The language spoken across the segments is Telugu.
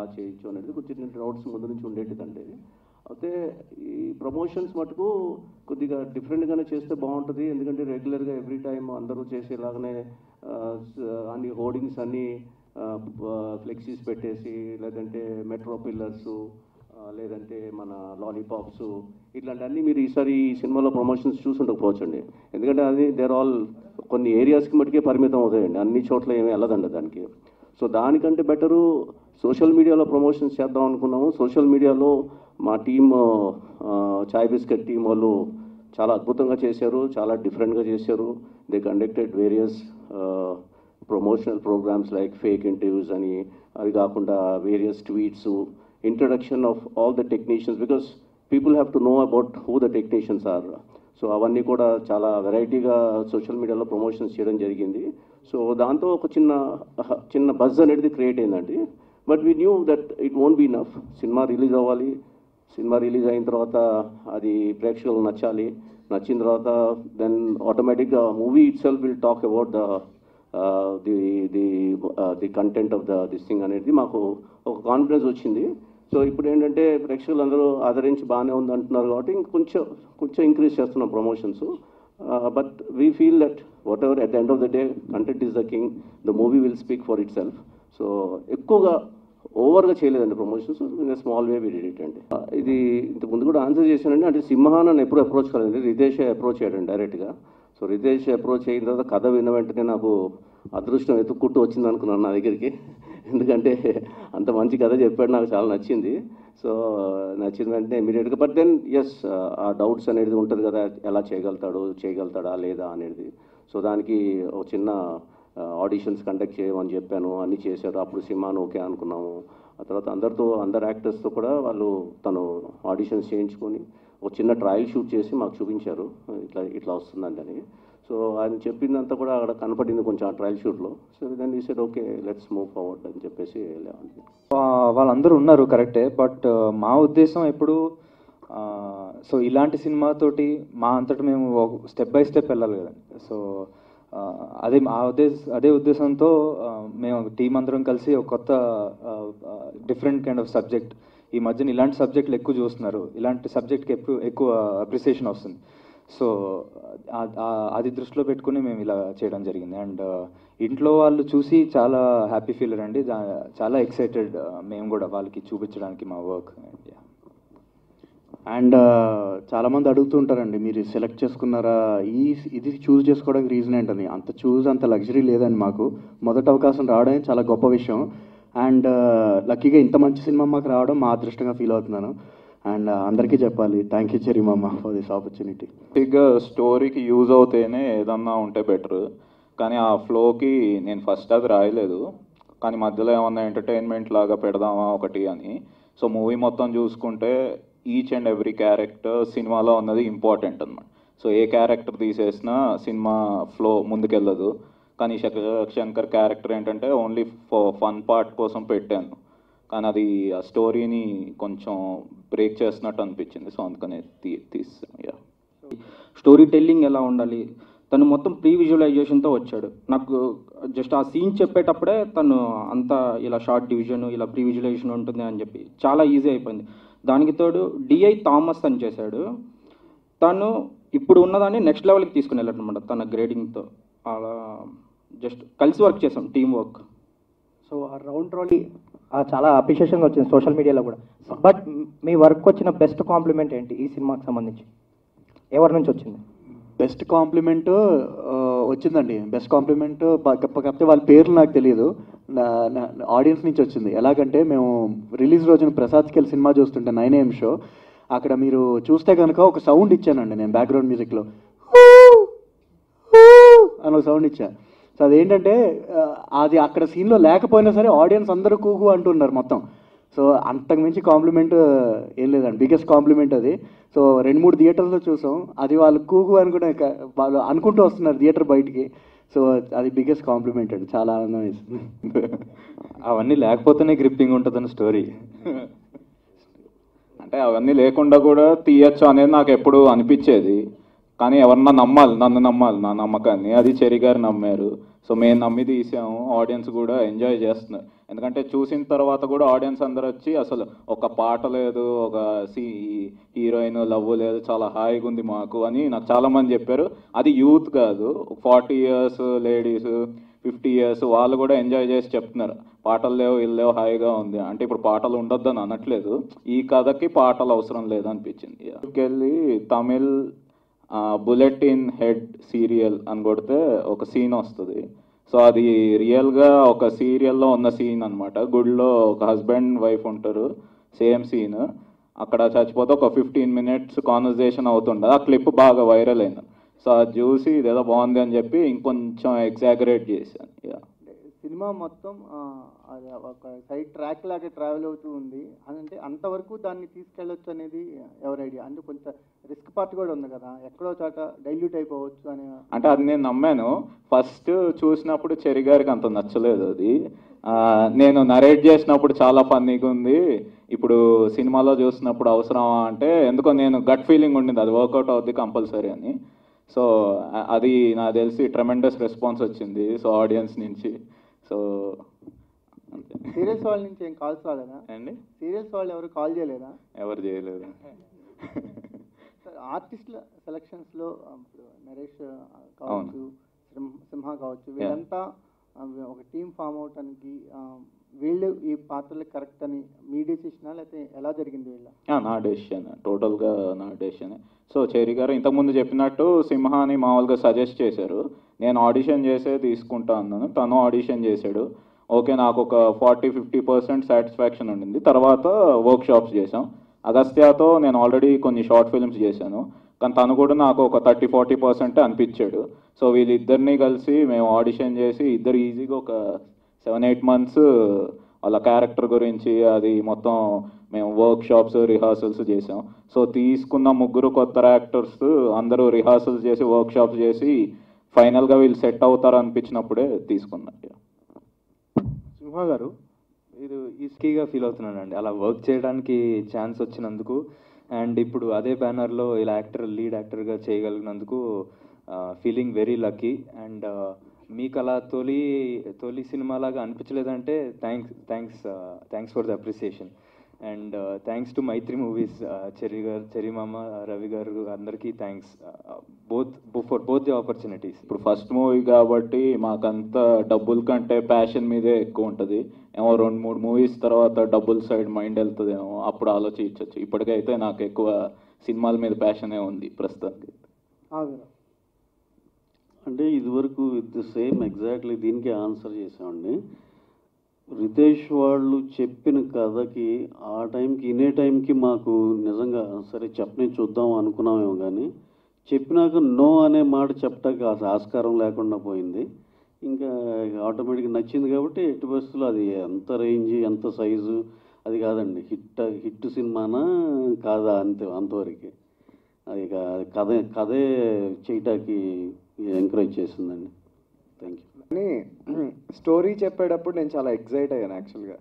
చేయొచ్చు అనేది కొంచెం డౌట్స్ ముందు నుంచి ఉండేటిదండి అయితే ఈ ప్రమోషన్స్ మటుకు కొద్దిగా డిఫరెంట్గానే చేస్తే బాగుంటుంది ఎందుకంటే రెగ్యులర్గా ఎవ్రీ టైం అందరూ చేసేలాగానే ఆ, స- అన్ని హోర్డింగ్స్ అన్ని ఫ్లెక్సీస్ పెట్టేసి లేదంటే మెట్రో పిల్లర్స్ లేదంటే మన లాలీపాప్స్ ఇట్లాంటివన్నీ మీరు ఈసారి ఈ సినిమాలో ప్రమోషన్స్ చూసుండకపోవచ్చు అండి ఎందుకంటే అది దేర్ ఆల్ కొన్ని ఏరియాస్కి మటుకే పరిమితం అవుతాయండి అన్ని చోట్ల ఏమీ వెళ్ళదండి దానికి సో దానికంటే బెటరు సోషల్ మీడియాలో ప్రమోషన్స్ చేద్దాం అనుకున్నాము సోషల్ మీడియాలో మా టీమ్ చాయ్ బిస్కెట్ టీం వాళ్ళు చాలా అద్భుతంగా చేశారు చాలా డిఫరెంట్గా చేశారు they conducted various promotional programmes like fake interviews అని అవి కాకుండా various tweets introduction of all the technicians because people have to know about who the technicians are so అవన్నీ కూడా చాలా వెరైటీగా సోషల్ మీడియాలో ప్రమోషన్స్ చేయడం జరిగింది సో దాంతో ఒక చిన్న చిన్న బజ్ అనేది క్రియేట్ అయిందండి but we knew that it won't be enough cinema release అవ్వాలి సినిమా రిలీజ్ అయిన తర్వాత అది ప్రేక్షకులకు నచ్చాలి నచ్చిన తర్వాత దెన్ ఆటోమేటిక్గా movie itself will talk about the the the the content of the this thing అనేది మాకు ఒక కాన్ఫిడెన్స్ వచ్చింది సో ఇప్పుడు ఏంటంటే ప్రేక్షకులు అందరూ ఆదరించి బాగానే ఉంది అంటున్నారు కాబట్టి ఇంకొంచెం కొంచెం ఇంక్రీజ్ చేస్తున్నాం promotions but we feel that whatever at the end of the day content is the king the movie will speak for itself so ఎక్కువగా ఓవర్గా చేయలేదండి promotions in small way we did అండి Uh, ఇది ఇంతకు ముందు కూడా ఆన్సర్ చేశానండి అంటే సింహాన్ నన్ను ఎప్పుడు అప్రోచ్ కాలేదండి రితేష్ అప్రోచ్ అయ్యాడండి డైరెక్ట్గా సో రితేష్ అప్రోచ్ అయిన తర్వాత కథ విన్న వెంటనే నాకు అదృష్టం ఎత్తుక్కుంటూ వచ్చింది అనుకున్నాను నా దగ్గరికి ఎందుకంటే అంత మంచి కథ చెప్పాడు నాకు చాలా నచ్చింది సో నచ్చిన వెంటనే ఇమీడియట్గా but then yes uh doubts అనేది ఉంటుంది కదా ఎలా చేయగలుగుతాడు చేయగలుగుతాడా లేదా అనేది సో దానికి ఒక చిన్న ఆడిషన్స్ కండక్ట్ చేయమని చెప్పాను అన్నీ చేశారు అప్పుడు సినిమాను ఓకే అనుకున్నాము ఆ తర్వాత అందరితో అందరు యాక్టర్స్తో కూడా వాళ్ళు తను ఆడిషన్స్ చేయించుకొని ఒక చిన్న ట్రయల్ షూట్ చేసి మాకు చూపించారు ఇట్లా ఇట్లా వస్తుందండి అని సో ఆయన చెప్పిందంతా కూడా అక్కడ కనపడింది కొంచెం ఆ ట్రయల్ షూట్లో so then we said okay let's move forward అని చెప్పేసి వెళ్ళామండి ఆ, వాళ్ళందరూ ఉన్నారు కరెక్టే బట్ మా ఉద్దేశం ఎప్పుడు సో ఇలాంటి సినిమాతోటి మా అంతటి మేము స్టెప్ బై స్టెప్ వెళ్ళాలి కదండి సో ఆ, అదే ఆ ఉద్దేశ అదే ఉద్దేశంతో ఆ, మేము టీం అందరం కలిసి ఒక కొత్త డిఫరెంట్ కైండ్ ఆఫ్ సబ్జెక్ట్ ఈ మధ్యన ఇలాంటి సబ్జెక్టులు ఎక్కువ చూస్తున్నారు ఇలాంటి సబ్జెక్ట్కి ఎక్కువ ఎక్కువ అప్రిసియేషన్ వస్తుంది సో ఆ- ఆ- అది దృష్టిలో పెట్టుకుని మేము ఇలా చేయడం జరిగింది అండ్ ఇంట్లో వాళ్ళు చూసి చాలా హ్యాపీ ఫీల్ అండి దా- చాలా ఎక్సైటెడ్ మేము కూడా వాళ్ళకి చూపించడానికి మా వర్క్ అండ్ చాలామంది అడుగుతుంటారండి మీరు సెలెక్ట్ చేసుకున్నారా ఈ ఇది చూస్ చేసుకోవడానికి రీజన్ ఏంటని అంత చూస్ అంత లగ్జరీ లేదండి మాకు మొదటి అవకాశం రావడమే చాలా గొప్ప విషయం అండ్ లక్కీగా ఇంత మంచి సినిమా మాకు రావడం మా అదృష్టంగా ఫీల్ అవుతున్నాను అండ్ అందరికీ చెప్పాలి థ్యాంక్ యూ చెరీ మామ ఫర్ దిస్ ఆపర్చునిటీ బేసిక్గా స్టోరీకి యూజ్ అవుతేనే ఏదన్నా ఉంటే బెటర్ కానీ ఆ ఫ్లోకి నేను ఫస్ట్ అది రాయలేదు కానీ మధ్యలో ఏమన్నా ఎంటర్టైన్మెంట్ లాగా పెడదామా ఒకటి అని సో మూవీ మొత్తం చూసుకుంటే ఈచ్ అండ్ ఎవ్రీ క్యారెక్టర్ సినిమాలో ఉన్నది ఇంపార్టెంట్ అన్నమాట సో ఏ క్యారెక్టర్ తీసేసినా సినిమా ఫ్లో ముందుకెళ్ళదు కానీ శక- శంకర్ క్యారెక్టర్ ఏంటంటే ఓన్లీ ఫన్ పార్ట్ కోసం పెట్టాను కానీ అది ఆ స్టోరీని కొంచెం బ్రేక్ చేసినట్టు అనిపించింది సో అందుకనే తీ తీసాను యా స్టోరీ టెల్లింగ్ ఎలా ఉండాలి తను మొత్తం ప్రీ విజువలైజేషన్తో వచ్చాడు నాకు జస్ట్ ఆ సీన్ చెప్పేటప్పుడే తను అంతా ఇలా షార్ట్ డివిజన్ ఇలా ప్రీ విజువలైజేషన్ ఉంటుంది అని చెప్పి చాలా ఈజీ అయిపోయింది దానికి తోడు డిఐ థామస్ అని చేశాడు తను ఇప్పుడు ఉన్నదాన్ని నెక్స్ట్ లెవెల్కి తీసుకుని వెళ్ళాడనమాట తన గ్రేడింగ్తో అలా జస్ట్ కలిసి వర్క్ చేసాం టీం వర్క్ సో ఆ రౌండ్ రోల్ చాలా అప్రిషియేషన్ వచ్చింది సోషల్ మీడియాలో కూడా బట్ మీ వర్క్ వచ్చిన బెస్ట్ కాంప్లిమెంట్ ఏంటి ఈ సినిమాకి సంబంధించి ఎవరి నుంచి వచ్చింది బెస్ట్ కాంప్లిమెంట్ వచ్చిందండి బెస్ట్ కాంప్లిమెంట్ కాకపోతే వాళ్ళ పేర్లు నాకు తెలియదు ఆడియన్స్ నుంచి వచ్చింది ఎలాగంటే మేము రిలీజ్ రోజున ప్రసాద్కి వెళ్ళి సినిమా చూస్తుంటే నైన్ ఏఎం షో అక్కడ మీరు చూస్తే కనుక ఒక సౌండ్ ఇచ్చానండి నేను బ్యాక్గ్రౌండ్ మ్యూజిక్లో అని ఒక సౌండ్ ఇచ్చా సో అదేంటంటే ఆ, అది అక్కడ సీన్లో లేకపోయినా సరే ఆడియన్స్ అందరూ కూగు అంటున్నారు మొత్తం సో అంతకు మించి కాంప్లిమెంట్ ఏం లేదండి బిగ్గెస్ట్ కాంప్లిమెంట్ అది సో రెండు మూడు థియేటర్లో చూసాం అది వాళ్ళు కూగు అని కూడా ఇక వాళ్ళు అనుకుంటూ వస్తున్నారు థియేటర్ బయటికి సో అది బిగ్గెస్ట్ కాంప్లిమెంట్ అండి చాలా ఆనందం వేసింది అవన్నీ లేకపోతేనే గ్రిప్పింగ్ ఉంటుందని స్టోరీ అంటే అవన్నీ లేకుండా కూడా తీయచ్చు అనేది నాకు ఎప్పుడు అనిపించేది కానీ ఎవరన్నా నమ్మాలి నన్ను నమ్మాలి నా నమ్మకాన్ని అది చెరి గారు నమ్మారు సో మేము నమ్మి తీసాము ఆడియన్స్ కూడా ఎంజాయ్ చేస్తున్నారు ఎందుకంటే చూసిన తర్వాత కూడా ఆడియన్స్ అందరు వచ్చి అసలు ఒక పాట లేదు ఒక సి హీరోయిన్ లవ్ లేదు చాలా హాయిగా ఉంది మాకు అని నాకు చాలా మంది చెప్పారు అది యూత్ కాదు forty years ladies fifty years వాళ్ళు కూడా ఎంజాయ్ చేసి చెప్తున్నారు పాటలు లేవు ఇల్లు లేవు హాయిగా ఉంది అంటే ఇప్పుడు పాటలు ఉండొద్దని అనట్లేదు ఈ కథకి పాటలు అవసరం లేదు అనిపించింది వెళ్ళి Tamil bullet in head serial అని కొడితే ఒక సీన్ వస్తుంది సో అది రియల్గా ఒక సీరియల్లో ఉన్న సీన్ అనమాట గుడిలో ఒక హస్బెండ్ వైఫ్ ఉంటారు సేమ్ సీన్ అక్కడ చచ్చిపోతే ఒక ఫిఫ్టీన్ మినిట్స్ కాన్వర్జేషన్ అవుతుండదు ఆ క్లిప్ బాగా వైరల్ అయింది సో అది చూసి ఇదేదో బాగుంది అని చెప్పి ఇంకొంచెం ఎగ్జాగరేట్ చేశాను యా సినిమా మొత్తం ఆ, అది ఒక సైడ్ ట్రాక్ లాగా ట్రావెల్ అవుతూ ఉంది అంటే అంతవరకు దాన్ని తీసుకెళ్ళొచ్చు అనేది ఎవరి ఐడియా అంటే కొంచెం రిస్క్ పార్ట్ కూడా ఉంది కదా ఎక్కడో చోట డైల్యూట్ అయిపోవచ్చు అనే అంటే అది నేను నమ్మాను ఫస్ట్ చూసినప్పుడు చెరి గారికి అంత నచ్చలేదు అది ఆ, నేను నరేట్ చేసినప్పుడు చాలా ఫన్నీగా ఉంది ఇప్పుడు సినిమాలో చూసినప్పుడు అవసరమా అంటే ఎందుకో నేను గట్ ఫీలింగ్ ఉండింది అది వర్కౌట్ అవుద్ది కంపల్సరీ అని సో అ- అది నాకు తెలిసి ట్రెమెండస్ రెస్పాన్స్ వచ్చింది సో ఆడియన్స్ నుంచి సో అంతే సీరియల్స్ వాళ్ళ నుంచి ఏం కాల్స్ రాలేదా అండి సీరియల్స్ వాళ్ళు ఎవరు కాల్ చేయలేదా ఎవరు చేయలేదు సార్ ఆర్టిస్టుల సెలక్షన్స్లో ఇప్పుడు నరేష్ ఆ, కావచ్చు సింహ- సింహ కావచ్చు వీళ్ళంతా ఆ, ఒక టీం ఫామ్ అవటానికి ఆ, వీళ్ళు ఈ పాత్రలకు కరెక్ట్ అని మీ డెసిషనా లేకపోతే ఎలా జరిగింది వీళ్ళ ఆ, నా డెసిషన్ టోటల్గా నా డెసిషన్ సో చెరి గారు ఇంతకుముందు చెప్పినట్టు సింహాని మామూలుగా సజెస్ట్ చేశారు నేను ఆడిషన్ చేసే తీసుకుంటా అన్నాను తను ఆడిషన్ చేశాడు ఓకే నాకు ఒక ఫార్టీ ఫిఫ్టీ పర్సెంట్ సాటిస్ఫాక్షన్ ఉండింది తర్వాత వర్క్ షాప్స్ చేసాం అగస్త్యాతో నేను ఆల్రెడీ కొన్ని షార్ట్ ఫిల్మ్స్ చేశాను కానీ తను కూడా నాకు ఒక థర్టీ ఫార్టీ పర్సెంట్ అనిపించాడు సో వీళ్ళిద్దరిని కలిసి మేము ఆడిషన్ చేసి ఇద్దరు ఈజీగా ఒక సెవెన్ ఎయిట్ మంత్స్ వాళ్ళ క్యారెక్టర్ గురించి అది మొత్తం మేము వర్క్ షాప్స్ రిహార్సల్స్ చేసాం సో తీసుకున్న ముగ్గురు కొత్త యాక్టర్స్ అందరూ రిహార్సల్స్ చేసి వర్క్ షాప్స్ చేసి ఫైనల్గా వీళ్ళు సెట్ అవుతారు అనిపించినప్పుడే తీసుకున్నాం సింహ గారు ఇది ఈస్కీగా ఫీల్ అవుతున్నానండి అలా వర్క్ చేయడానికి ఛాన్స్ వచ్చినందుకు అండ్ ఇప్పుడు అదే బ్యానర్లో ఇలా యాక్టర్ లీడ్ యాక్టర్గా చేయగలిగినందుకు ఫీలింగ్ వెరీ లక్కీ అండ్ మీకు అలా తొలి తొలి సినిమాలాగా అనిపించలేదంటే thanks thanks thanks for the appreciation and thanks to Mythri Movies Cherry గారు చెర్రి మామ రవి గారు అందరికీ thanks both for both the opportunities ఇప్పుడు ఫస్ట్ మూవీ కాబట్టి మాకంత డబ్బుల కంటే ప్యాషన్ మీదే ఎక్కువ ఉంటుంది ఏమో రెండు మూడు మూవీస్ తర్వాత డబ్బుల సైడ్ మైండ్ వెళ్తుందేమో అప్పుడు ఆలోచించవచ్చు ఇప్పటికైతే నాకు ఎక్కువ సినిమాల మీద ప్యాషనే ఉంది ప్రస్తుతానికి ఆవిరా అంటే ఇదివరకు విత్ సేమ్ ఎగ్జాక్ట్లీ దీనికి ఆన్సర్ చేసామండి రితేష్ వాళ్ళు చెప్పిన కథకి ఆ టైంకి ఇనే టైంకి మాకు నిజంగా సరే చెప్పని చూద్దాం అనుకున్నామేమో కానీ చెప్పినాక నో అనే మాట చెప్పడానికి ఆ ఆస్కారం లేకుండా పోయింది ఇంకా ఆటోమేటిక్గా నచ్చింది కాబట్టి ఎట్టి పరిస్థితుల్లో అది ఎంత రేంజ్ ఎంత సైజు అది కాదండి హిట్ హిట్ సినిమానా కాదా అంతే అంతవరకే అది ఇక కథ కథే చేయటానికి ఎంకరేజ్ చేసిందండి థ్యాంక్ యూ కానీ స్టోరీ చెప్పేటప్పుడు నేను చాలా ఎగ్జైట్ అయ్యాను యాక్చువల్గా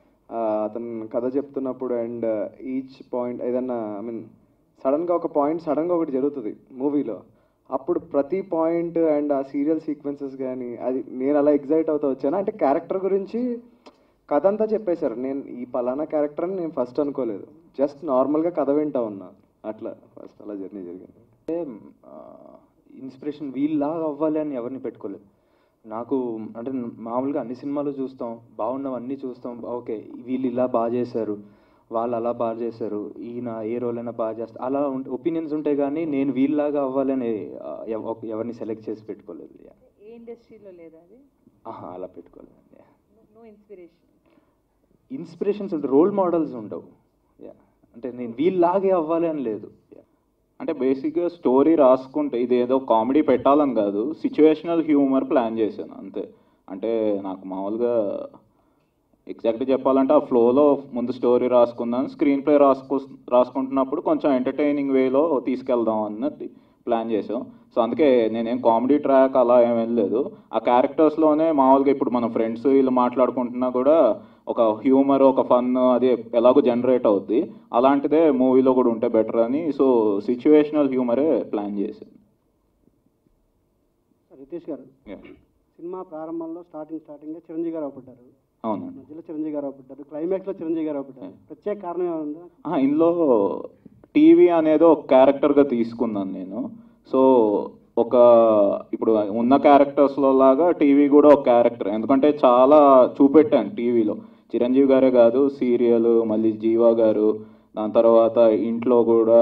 అతను కథ చెప్తున్నప్పుడు అండ్ ఈచ్ పాయింట్ ఏదన్నా ఐ మీన్ సడన్గా ఒక పాయింట్ సడన్గా ఒకటి జరుగుతుంది మూవీలో అప్పుడు ప్రతి పాయింట్ అండ్ ఆ సీరియల్ సీక్వెన్సెస్ కానీ అది నేను అలా ఎగ్జైట్ అవుతా వచ్చాను అంటే క్యారెక్టర్ గురించి కథ అంతా చెప్పేశారు నేను ఈ పలానా క్యారెక్టర్ అని నేను ఫస్ట్ అనుకోలేదు జస్ట్ నార్మల్గా కథ వింటా ఉన్నా అట్లా ఫస్ట్ అలా జర్నీ జరిగింది అంటే ఇన్స్పిరేషన్ వీళ్ళలాగా అవ్వాలి అని ఎవరిని పెట్టుకోలేదు నాకు అంటే మామూలుగా అన్ని సినిమాలు చూస్తాం బాగున్నవన్నీ చూస్తాం ఓకే వీళ్ళు ఇలా బాగా చేశారు వాళ్ళు అలా బాగా చేశారు ఈయన ఏ రోల్ అయినా బాగా చేస్తారు అలా ఒపీనియన్స్ ఉంటాయి కానీ నేను వీళ్ళలాగా అవ్వాలని ఆ, ఎవ- ఒక- ఎవరిని సెలెక్ట్ చేసి పెట్టుకోలేదు ఏ ఇండస్ట్రీలో లేదా అది ఆహా, అలా పెట్టుకోలేదు నో ఇన్స్పిరేషన్ ఇన్స్పిరేషన్స్ ఉంటాయి రోల్ మోడల్స్ ఉండవు Yeah. అంటే నేను వీళ్ళలాగే అవ్వాలి అని లేదు Yeah. అంటే బేసిక్గా స్టోరీ రాసుకుంటే ఇది ఏదో కామెడీ పెట్టాలని కాదు సిచ్యువేషనల్ హ్యూమర్ ప్లాన్ చేశాను అంతే అంటే నాకు మామూలుగా ఎగ్జాక్ట్గా చెప్పాలంటే ఆ ఫ్లోలో ముందు స్టోరీ రాసుకుందాం స్క్రీన్ ప్లే రాసుకు రాసుకుంటున్నప్పుడు కొంచెం ఎంటర్టైనింగ్ వేలో తీసుకెళ్దాం అన్నది ప్లాన్ చేసాం సో అందుకే నేనేం కామెడీ ట్రాక్ అలా ఏం వెళ్ళలేదు ఆ క్యారెక్టర్స్లోనే మామూలుగా ఇప్పుడు మన ఫ్రెండ్స్ వీళ్ళు మాట్లాడుకుంటున్నా కూడా ఒక హ్యూమర్ ఒక ఫన్ అది ఎలాగో జనరేట్ అవుద్ది అలాంటిదే మూవీలో కూడా ఉంటే బెటర్ అని సో సిచ్యువేషనల్ హ్యూమరే ప్లాన్ చేశాను రితేష్ గారు Yeah. సినిమా ప్రారంభంలో స్టార్టింగ్ స్టార్టింగ్ చిరంజీవి గారు అవపడ్డారు అవునండి మధ్యలో చిరంజీవి గారు అవపడ్డారు క్లైమాక్స్లో చిరంజీవి గారు అవపడ్డారు ప్రత్యేక కారణం ఏముందా ఆ, ఇందులో టీవీ అనేది ఒక క్యారెక్టర్గా తీసుకున్నాను నేను సో ఒక ఇప్పుడు ఉన్న క్యారెక్టర్స్లో లాగా టీవీ కూడా ఒక క్యారెక్టర్ ఎందుకంటే చాలా చూపెట్టాను టీవీలో చిరంజీవి గారే కాదు సీరియల్ మళ్ళీ జీవా గారు దాని తర్వాత ఇంట్లో కూడా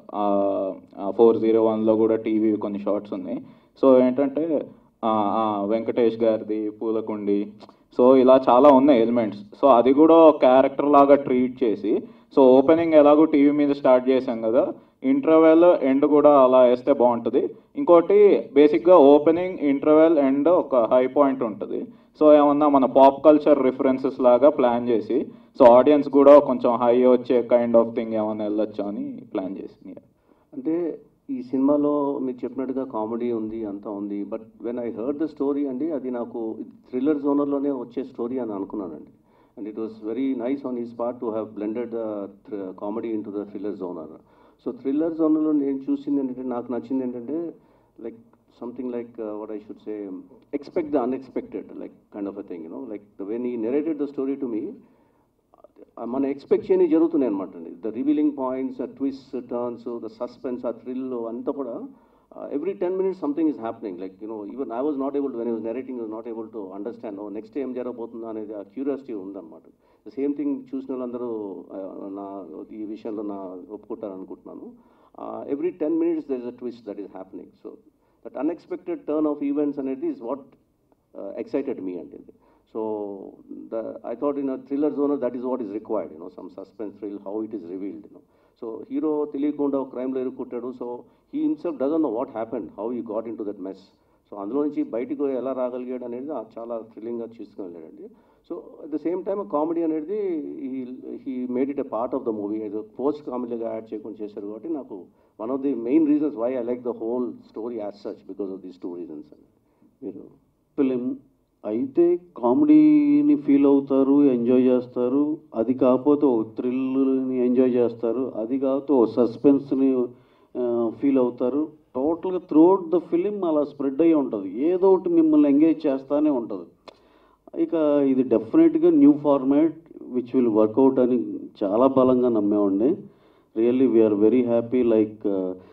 ఫోర్ జీరో వన్లో కూడా టీవీ కొన్ని షార్ట్స్ ఉన్నాయి సో ఏంటంటే ఆ, ఆ, వెంకటేష్ గారిది పూలకుండి సో ఇలా చాలా ఉన్నాయి ఎలిమెంట్స్ సో అది కూడా ఒక క్యారెక్టర్ లాగా ట్రీట్ చేసి సో ఓపెనింగ్ ఎలాగో టీవీ మీద స్టార్ట్ చేశాం కదా ఇంటర్వెల్ ఎండ్ కూడా అలా వేస్తే బాగుంటుంది ఇంకోటి బేసిక్గా ఓపెనింగ్ ఇంటర్వెల్ ఎండ్ ఒక హై పాయింట్ ఉంటుంది సో ఏమన్నా మన పాప్ కల్చర్ రిఫరెన్సెస్ లాగా ప్లాన్ చేసి సో ఆడియన్స్ కూడా కొంచెం హై వచ్చే కైండ్ ఆఫ్ థింగ్ ఏమన్నా వెళ్ళొచ్చు అని ప్లాన్ చేసింది అంటే ఈ సినిమాలో మీరు చెప్పినట్టుగా కామెడీ ఉంది అంతా ఉంది but when I heard the story అండి అది నాకు థ్రిల్లర్ జోనర్లోనే వచ్చే స్టోరీ అని అనుకున్నానండి and it was very nice on his part to have blended the comedy into the thriller genre so thriller జోనర్లో నేను చూసింది ఏంటంటే నాకు నచ్చింది ఏంటంటే like something like what I should say expect the unexpected like kind of a thing you know like when he narrated the story to మీ మన ఎక్స్పెక్ట్ చేయని జరుగుతున్నాయి అనమాట అండి the revealing points twist turns the suspense ఆ థ్రిల్ అంతా కూడా every ten minutes something is happening like you know even I was not able when was narrating was not able to understand next ఏం జరగబోతుందో అనేది ఆ క్యూరియాసిటీ ఉందన్నమాట ద సేమ్ థింగ్ చూసిన వాళ్ళందరూ uh, నా ఈ విషయంలో నా ఒప్పుకుంటారు అనుకుంటున్నాను every ten minutes there is a twist that is happening so that unexpected turn of events అనేది ఈజ్ వాట్ ఎక్సైటెడ్ మీ అండి so the I thought in a thriller genre that is what is required, you know, some suspense thrill, how it is revealed, you know. So hero తెలియకుండా ఒక క్రైమ్లో ఇరుక్కుంటాడు so he himself doesn't know what happened how you got into that mess so అందులో నుంచి బయటికి ఎలా రాగలిగాడు అనేది ఆ చాలా థ్రిల్లింగ్గా తీసుకుని వెళ్ళాడండి so at the same time comedy అనేది he made it a part of the movie ఏదో పోస్ట్ కామెడీగా యాడ్ చేయకుండా చేశారు కాబట్టి నాకు one of the main reasons why I like the whole story as such because of these two reasons అండి మీరు ఫిలిం అయితే కామెడీని ఫీల్ అవుతారు ఎంజాయ్ చేస్తారు అది కాకపోతే ఒక థ్రిల్ని ఎంజాయ్ చేస్తారు అది కాకపోతే ఒక సస్పెన్స్ని ఫీల్ అవుతారు టోటల్గా త్రూఅవుట్ ద ఫిలిం అలా స్ప్రెడ్ అయ్యి ఉంటుంది ఏదో ఒకటి మిమ్మల్ని ఎంగేజ్ చేస్తానే ఉంటుంది ఇక ఇది డెఫినెట్గా new format which will work out అని చాలా బలంగా నమ్మేవాడిని really we're very happy like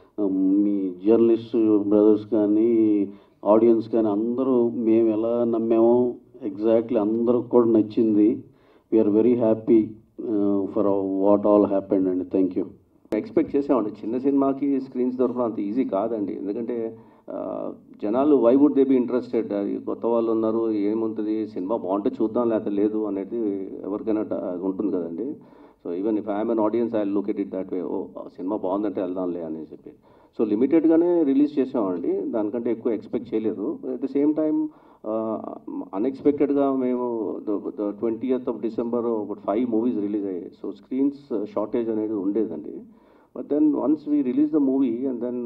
me journalist brothers కానీ ఆడియన్స్ కానీ అందరూ మేము ఎలా నమ్మామో ఎగ్జాక్ట్లీ అందరికి కూడా నచ్చింది we're very happy for what all happened అండి థ్యాంక్ యూ ఎక్స్పెక్ట్ చేసామండి చిన్న సినిమాకి స్క్రీన్స్ దొరకడం అంత ఈజీ కాదండి ఎందుకంటే ఆ, జనాలు why would they be interested కొత్త వాళ్ళు ఉన్నారు ఏముంటుంది సినిమా బాగుంటే చూద్దాం లేకపోతే లేదు అనేది ఎవరికైనా ట- అది ఉంటుంది కదండి so even if I'm an audience I look at it that way ఓ ఆ సినిమా బాగుందంటే వెళ్దాంలే అని చెప్పి సో లిమిటెడ్గానే రిలీజ్ చేసామండి దానికంటే ఎక్కువ ఎక్స్పెక్ట్ చేయలేదు అట్ ద సేమ్ టైం అన్ఎక్స్పెక్టెడ్గా మేము ద ట్వంటీయత్ ఆఫ్ డిసెంబర్ ఒక ఫైవ్ మూవీస్ రిలీజ్ అయ్యాయి సో స్క్రీన్స్ షార్టేజ్ అనేది ఉండేదండి but then once we release the movie and then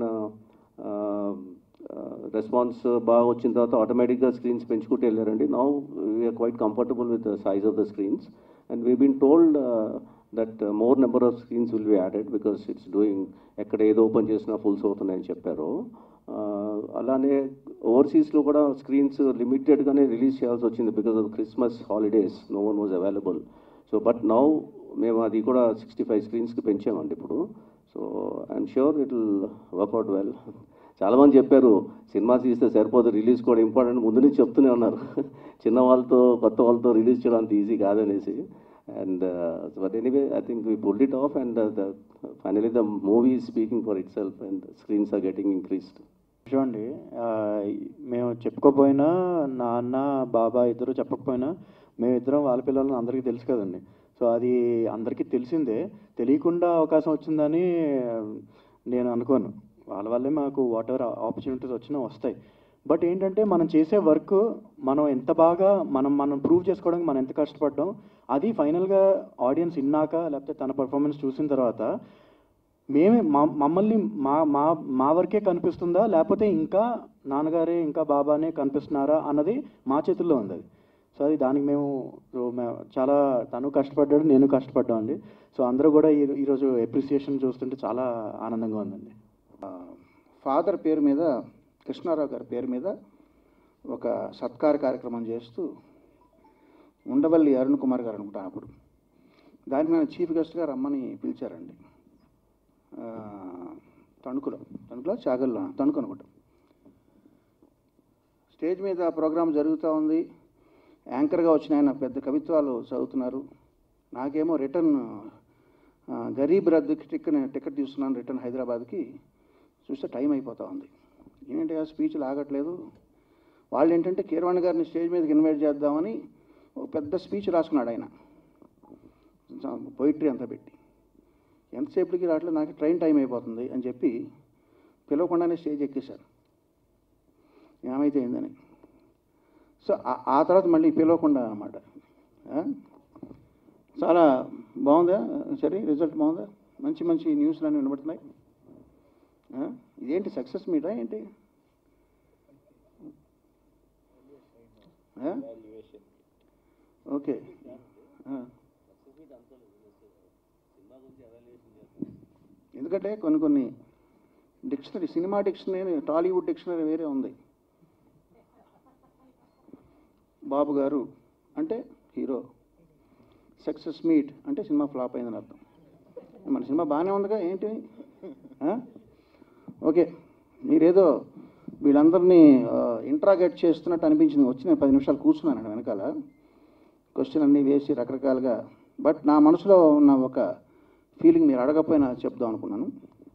response బాగా వచ్చిన తర్వాత ఆటోమేటిక్గా స్క్రీన్స్ పెంచుకుంటూ వెళ్ళారండి now we're quite comfortable with the size of the screens and we been told that more number of screens will be added because it's doing ఎక్కడ ఏదో ఓపెన్ చేసినా ఫుల్స్ అవుతున్నాయని చెప్పారు Uh, అలానే ఓవర్సీస్లో కూడా స్క్రీన్స్ లిమిటెడ్గానే రిలీజ్ చేయాల్సి వచ్చింది because of Christmas holidays no one was available so but now మేము అది కూడా సిక్స్టీ ఫైవ్ స్క్రీన్స్కి పెంచామండి ఇప్పుడు so I'm sure it will work out well చాలామంది చెప్పారు సినిమా తీస్తే సరిపోదు రిలీజ్ కూడా ఇంపార్టెంట్ ముందు నుంచి చెప్తూనే ఉన్నారు చిన్న వాళ్ళతో కొత్త వాళ్ళతో రిలీజ్ చేయడం అంత ఈజీ కాదనేసి and but anyway I think we pulled it off and the finally the movie speaking for itself and screens are getting increased చూడండి ఆ, మేము చెప్పుకోపోయినా నాన్న బాబా ఇద్దరు చెప్పకపోయినా మేమిద్దరం వాళ్ళ పిల్లలని అందరికీ తెలుసు కదండి సో అది అందరికీ తెలిసిందే తెలియకుండా అవకాశం వచ్చిందని నేను అనుకోను వాళ్ళ వల్లే మాకు వాట్ ఎవర్ ఆపర్చునిటీస్ వచ్చినా వస్తాయి బట్ ఏంటంటే మనం చేసే వర్క్ మనం ఎంత బాగా మనం మనం ప్రూవ్ చేసుకోవడానికి మనం ఎంత కష్టపడ్డాం అది ఫైనల్గా ఆడియన్స్ ఇన్నాక లేకపోతే తన పర్ఫార్మెన్స్ చూసిన తర్వాత మేమే మా- మమ్మల్ని మా మా మా వరకే కనిపిస్తుందా లేకపోతే ఇంకా నాన్నగారే ఇంకా బాబానే కనిపిస్తున్నారా అన్నది మా చేతుల్లో ఉంది అది సో అది దానికి మేము సో మే- చాలా తను కష్టపడ్డాడు నేను కష్టపడ్డాం అండి సో అందరూ కూడా ఈ ఈరోజు ఎప్రిసియేషన్ చూస్తుంటే చాలా ఆనందంగా ఉందండి ఫాదర్ పేరు మీద కృష్ణారావు గారి పేరు మీద ఒక సత్కార కార్యక్రమం చేస్తూ ఉండవల్లి అరుణ్ కుమార్ గారు అనుకుంటాను అప్పుడు దానికి నన్ను చీఫ్ గెస్ట్గా రమ్మని పిలిచారండి ఆ, తణుకులో తణుకులో చాగల్లో తణుకు అనుకుంటా స్టేజ్ మీద ప్రోగ్రాం జరుగుతూ ఉంది యాంకర్గా వచ్చిన ఆయన పెద్ద కవిత్వాలు చదువుతున్నారు నాకేమో రిటర్న్ ఆ, గరీబ్ రద్దుకి టికెట్ టికెట్ తీసుకున్నాను రిటర్న్ హైదరాబాద్కి చూస్తే టైం అయిపోతూ ఉంది ఏంటంటే ఆ స్పీచ్లు ఆగట్లేదు వాళ్ళు ఏంటంటే కీరవాణి గారిని స్టేజ్ మీదకి ఇన్వైట్ చేద్దామని ఒక పెద్ద స్పీచ్ రాసుకున్నాడు ఆయన పోయిట్రీ అంతా పెట్టి ఎంతసేపటికి రావట్లేదు నాకు ట్రైన్ టైం అయిపోతుంది అని చెప్పి పిలవకుండానే స్టేజ్ ఎక్కేశారు ఏమైతే అయిందని సో ఆ- ఆ తర్వాత మళ్ళీ పిలవకుండా అనమాట చాలా బాగుందా సరే రిజల్ట్ బాగుందా మంచి మంచి న్యూస్లు అన్నీ వినబడుతున్నాయి ఆ? ఇదేంటి సక్సెస్ మీటా ఏంటి ఆ? ఓకే ఆ. ఎందుకంటే కొన్ని కొన్ని డిక్షనరీ సినిమా డిక్షనరీ టాలీవుడ్ డిక్షనరీ వేరే ఉంది బాబు గారు అంటే హీరో సక్సెస్ మీట్ అంటే సినిమా ఫ్లాప్ అయిందని అర్థం మన సినిమా బాగానే ఉందిగా ఏంటి ఆ? ఓకే మీరేదో వీళ్ళందరినీ ఇంట్రాగేట్ చేస్తున్నట్టు అనిపించింది వచ్చి నేను పది నిమిషాలు కూర్చున్నాను వెనకాల క్వశ్చన్ అన్నీ వేసి రకరకాలుగా బట్ నా మనసులో ఉన్న ఒక ఫీలింగ్ మీరు అడగపోయినా చెప్దాం అనుకున్నాను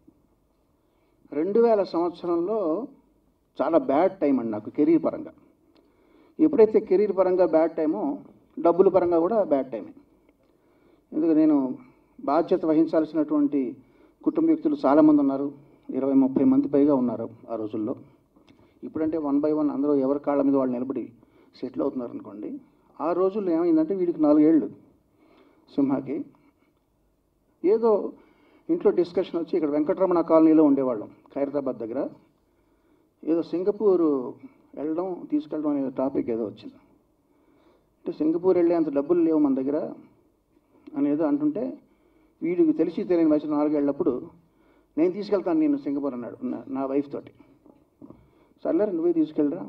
రెండు వేల సంవత్సరంలో చాలా బ్యాడ్ టైం అండి నాకు కెరీర్ పరంగా ఎప్పుడైతే కెరీర్ పరంగా బ్యాడ్ టైమో డబ్బుల పరంగా కూడా బ్యాడ్ టైమే ఎందుకు నేను బాధ్యత వహించాల్సినటువంటి కుటుంబ వ్యక్తులు చాలామంది ఉన్నారు ఇరవై ముప్పై మంది పైగా ఉన్నారు ఆ రోజుల్లో ఇప్పుడంటే వన్ బై వన్ అందరూ ఎవరి కాళ్ళ మీద వాళ్ళు నిలబడి సెటిల్ అవుతున్నారు అనుకోండి ఆ రోజుల్లో ఏమైందంటే వీడికి నాలుగేళ్ళు సింహాకి ఏదో ఇంట్లో డిస్కషన్ వచ్చి ఇక్కడ వెంకటరమణ కాలనీలో ఉండేవాళ్ళం ఖైరతాబాద్ దగ్గర ఏదో సింగపూర్ వెళ్ళడం తీసుకెళ్ళడం అనే టాపిక్ ఏదో వచ్చింది అంటే సింగపూర్ వెళ్ళేంత డబ్బులు లేవు మన దగ్గర అనేదో అంటుంటే వీడికి తెలిసి తెలియని వయసు నాలుగేళ్ళప్పుడు నేను తీసుకెళ్తాను నేను సింగపూర్ అన్నాడు నా- నా వైఫ్ తోటి సర్లేరు నువ్వే తీసుకెళ్ళరా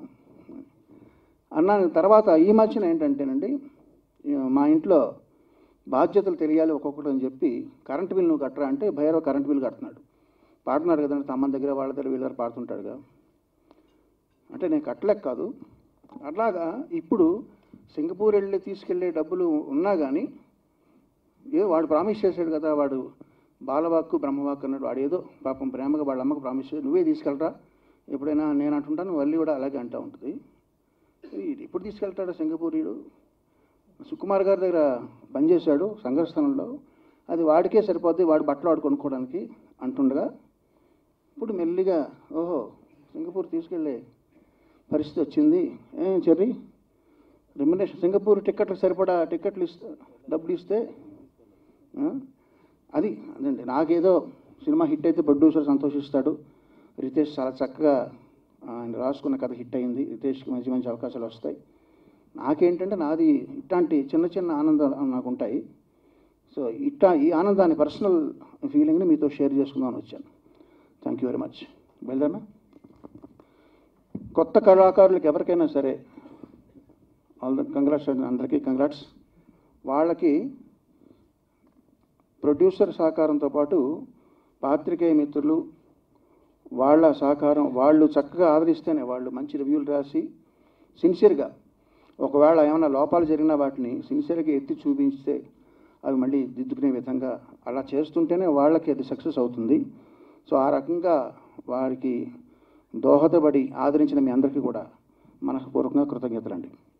అన్నాను తర్వాత ఈ మధ్యన ఏంటంటేనండి ఈ మా ఇంట్లో బాధ్యతలు తెలియాలి ఒక్కొక్కటి అని చెప్పి కరెంట్ బిల్ నువ్వు కట్టరా అంటే భైరవ కరెంట్ బిల్ కడుతున్నాడు పాడుతున్నాడు కదండి తమ్మ దగ్గర వాళ్ళ దగ్గర వీళ్ళ దగ్గర పాడుతుంటాడుగా అంటే నేను కట్టలేక కాదు అట్లాగా ఇప్పుడు సింగపూర్ వెళ్ళి తీసుకెళ్లే డబ్బులు ఉన్నా కానీ ఏ వాడు ప్రామిస్ చేశాడు కదా వాడు బాలవాక్కు బ్రహ్మవాక్కు అన్నాడు వాడు ఏదో పాపం ప్రేమగా వాళ్ళ అమ్మకు ప్రామిస్ చేశాడు నువ్వే తీసుకెళ్ళరా ఎప్పుడైనా నేను అంటుంటాను వల్లి కూడా అలాగే అంటూ ఉంటుంది ఇది ఎప్పుడు తీసుకెళ్తాడు సింగపూరీడు సుకుమార్ గారి దగ్గర పనిచేశాడు సంఘస్థానంలో అది వాడికే సరిపోద్ది వాడు బట్టలు వాడు కొనుక్కోవడానికి అంటుండగా ఇప్పుడు మెల్లిగా ఓహో సింగపూర్ తీసుకెళ్ళే పరిస్థితి వచ్చింది ఏం చెర్రీ రెమ్యునేషన్ సింగపూర్ టికెట్లకు సరిపడా టికెట్లు ఇస్తే డబ్బులు ఇస్తే ఆ, అది అదండి నాకేదో సినిమా హిట్ అయితే ప్రొడ్యూసర్ సంతోషిస్తాడు రితేష్ చాలా చక్కగా ఆయన రాసుకున్న కథ హిట్ అయింది రితేష్కి మంచి మంచి అవకాశాలు వస్తాయి నాకేంటంటే నాది ఇట్లాంటి చిన్న చిన్న ఆనందాలు నాకు ఉంటాయి సో ఇట్టా ఈ ఆనందాన్ని పర్సనల్ ఫీలింగ్ని మీతో షేర్ చేసుకుందామని వచ్చాను థ్యాంక్ యూ వెరీ మచ్ బయలుదేరనా కొత్త కళాకారులకు ఎవరికైనా సరే ఆల్ ద కంగ్రాట్స్ అందరికీ కంగ్రాట్స్ వాళ్ళకి ప్రొడ్యూసర్ సహకారంతో పాటు పాత్రికేయ మిత్రులు వాళ్ళ సహకారం వాళ్ళు చక్కగా ఆదరిస్తేనే వాళ్ళు మంచి రివ్యూలు రాసి సిన్సియర్గా ఒకవేళ ఏమైనా లోపాలు జరిగిన వాటిని సిన్సియర్గా ఎత్తి చూపించితే అవి మళ్ళీ దిద్దుకునే విధంగా అలా చేస్తుంటేనే వాళ్ళకి అది సక్సెస్ అవుతుంది సో ఆ రకంగా వారికి దోహదపడి ఆదరించిన మీ అందరికీ కూడా మనస్పూర్వకంగా కృతజ్ఞతలండి